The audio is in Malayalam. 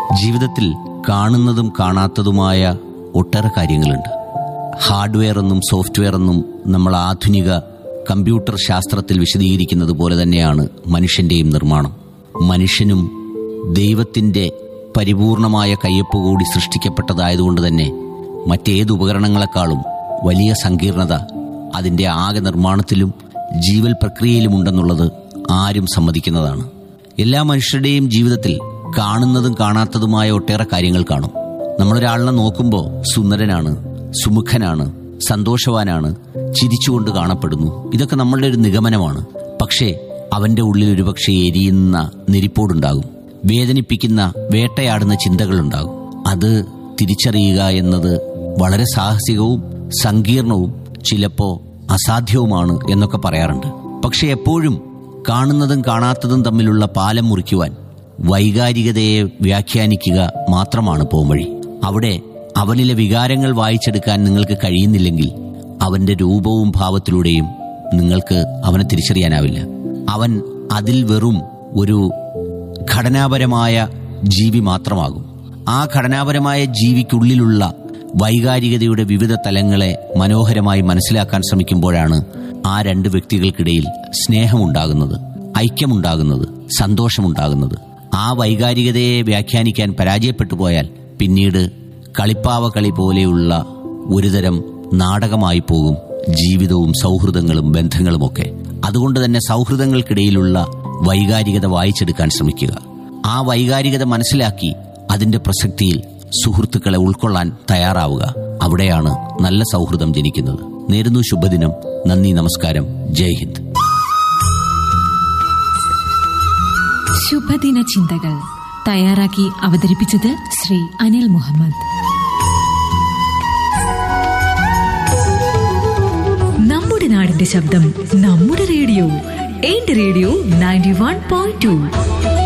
ജീവിതത്തിൽ കാണുന്നതും കാണാത്തതുമായ ഒട്ടേറെ കാര്യങ്ങളുണ്ട് ഹാർഡ്വെയർ എന്നും സോഫ്റ്റ്വെയർ എന്നും നമ്മൾ ആധുനിക കമ്പ്യൂട്ടർ ശാസ്ത്രത്തിൽ വിശദീകരിക്കുന്നത് പോലെ തന്നെയാണ് മനുഷ്യന്റെയും നിർമ്മാണം മനുഷ്യനും ദൈവത്തിന്റെ പരിപൂർണമായ കയ്യൊപ്പ് കൂടി സൃഷ്ടിക്കപ്പെട്ടതായതുകൊണ്ട് തന്നെ മറ്റേത് ഉപകരണങ്ങളെക്കാളും വലിയ സങ്കീർണത അതിന്റെ ആകെ നിർമ്മാണത്തിലും ജീവൽ പ്രക്രിയയിലുമുണ്ടെന്നുള്ളത് ആരും സമ്മതിക്കുന്നതാണ് എല്ലാ മനുഷ്യരുടെയും ജീവിതത്തിൽ കാണുന്നതും കാണാത്തതുമായ ഒട്ടേറെ കാര്യങ്ങൾ കാണും നമ്മളൊരാളിനെ നോക്കുമ്പോൾ സുന്ദരനാണ് സുമുഖനാണ് സന്തോഷവാനാണ് ചിരിച്ചുകൊണ്ട് കാണപ്പെടുന്നു ഇതൊക്കെ നമ്മളുടെ ഒരു നിഗമനമാണ് പക്ഷേ അവന്റെ ഉള്ളിൽ ഒരുപക്ഷെ എരിയുന്ന നെരിപ്പോടുണ്ടാകും വേദനിപ്പിക്കുന്ന വേട്ടയാടുന്ന ചിന്തകളുണ്ടാകും അത് തിരിച്ചറിയുക എന്നത് വളരെ സാഹസികവും സങ്കീർണവും ചിലപ്പോ അസാധ്യവുമാണ് എന്നൊക്കെ പറയാറുണ്ട് പക്ഷെ എപ്പോഴും കാണുന്നതും കാണാത്തതും തമ്മിലുള്ള പാലം മുറിക്കുവാൻ വൈകാരികതയെ വ്യാഖ്യാനിക്കുക മാത്രമാണ് പോംവഴി അവിടെ അവനിലെ വികാരങ്ങൾ വായിച്ചെടുക്കാൻ നിങ്ങൾക്ക് കഴിയുന്നില്ലെങ്കിൽ അവന്റെ രൂപവും ഭാവത്തിലൂടെയും നിങ്ങൾക്ക് അവനെ തിരിച്ചറിയാനാവില്ല അവൻ അതിൽ വെറും ഒരു ഘടനാപരമായ ജീവി മാത്രമാകും ആ ഘടനാപരമായ ജീവിക്കുള്ളിലുള്ള വൈകാരികതയുടെ വിവിധ തലങ്ങളെ മനോഹരമായി മനസ്സിലാക്കാൻ ശ്രമിക്കുമ്പോഴാണ് ആ രണ്ട് വ്യക്തികൾക്കിടയിൽ സ്നേഹമുണ്ടാകുന്നത് ഐക്യമുണ്ടാകുന്നത് സന്തോഷമുണ്ടാകുന്നത് ആ വൈകാരികതയെ വ്യാഖ്യാനിക്കാൻ പരാജയപ്പെട്ടു പോയാൽ പിന്നീട് കളിപ്പാവ കളി പോലെയുള്ള ഒരുതരം നാടകമായി പോകും ജീവിതവും സൗഹൃദങ്ങളും ബന്ധങ്ങളുമൊക്കെ അതുകൊണ്ട് തന്നെ സൗഹൃദങ്ങൾക്കിടയിലുള്ള വൈകാരികത വായിച്ചെടുക്കാൻ ശ്രമിക്കുക ആ വൈകാരികത മനസ്സിലാക്കി അതിന്റെ പ്രസക്തിയിൽ സുഹൃത്തുക്കളെ ഉൾക്കൊള്ളാൻ തയ്യാറാവുക അവിടെയാണ് നല്ല സൗഹൃദം ജനിക്കുന്നത് നേരുന്നു ശുഭദിനം നന്ദി നമസ്കാരം ജയ് ഹിന്ദ് ശുഭദിന ചിന്തകൾ തയ്യാറാക്കി അവതരിപ്പിച്ചത് ശ്രീ അനിൽ മുഹമ്മദ് നമ്മുടെ നാടിന്റെ ശബ്ദം നമ്മുടെ റേഡിയോ എന്റെ radio ninety one point to